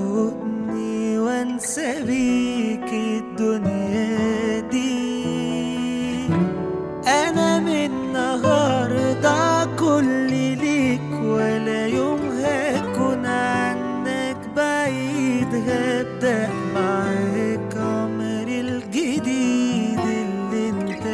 تاخدني وانسى بيك الدنيا دي انا من النهارده كل ليك ولا يوم هكون عنك بعيد هبدأ معاك عمري الجديد اللي انت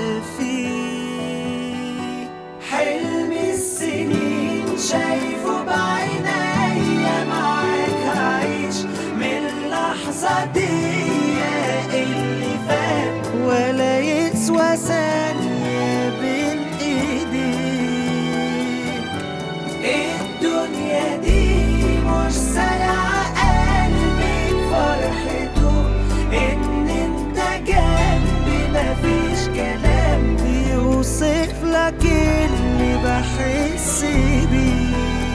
فيه حلم السنين شايفه بعينيا معاك هعيش من اللحظة دي اللي فات ولا يسوى ثانية بين ايديك الدنيا دي مش سرعة قلبي فرحته ان انت جنبي مفيش كلام يوصف لك اللي بحس بيه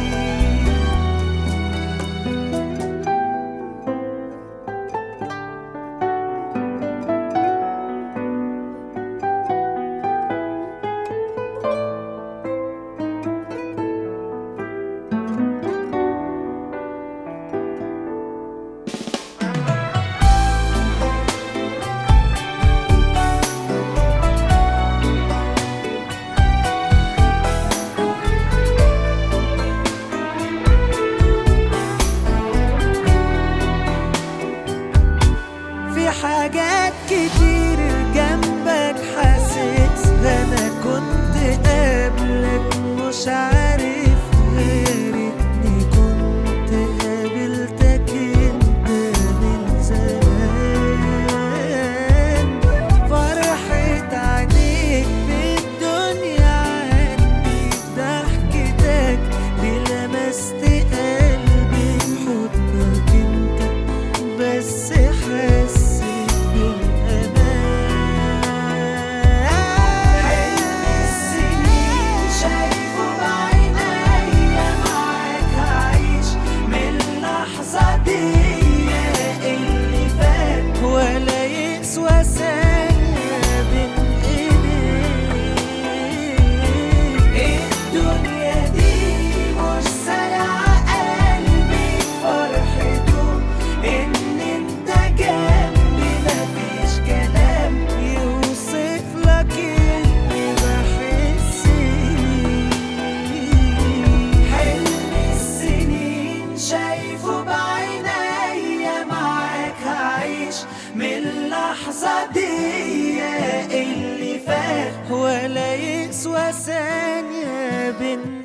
في حاجات كتير جنبك حاسسها انا كنت قبلك مش عارف غيرتني كنت قابلتك انت من زمان فرحة عينيك بالدنيا عندي ضحكتك دي لمست قلبي بحضنك انت بس حسيت بالأمان حلم السنين شايفه بعينيا معاك هعيش من اللحظة دي اللي فات ولا يسوى ثانية بين ايديك الدنيا دي مش سرعة قلبي فرحته ان انت جنبي مفيش كلام يوصف لك اللي بحس بيه حلم السنين شايفه بعينيا معاك هعيش من اللحظة دي اللي فات ولا يسوى ثانية بين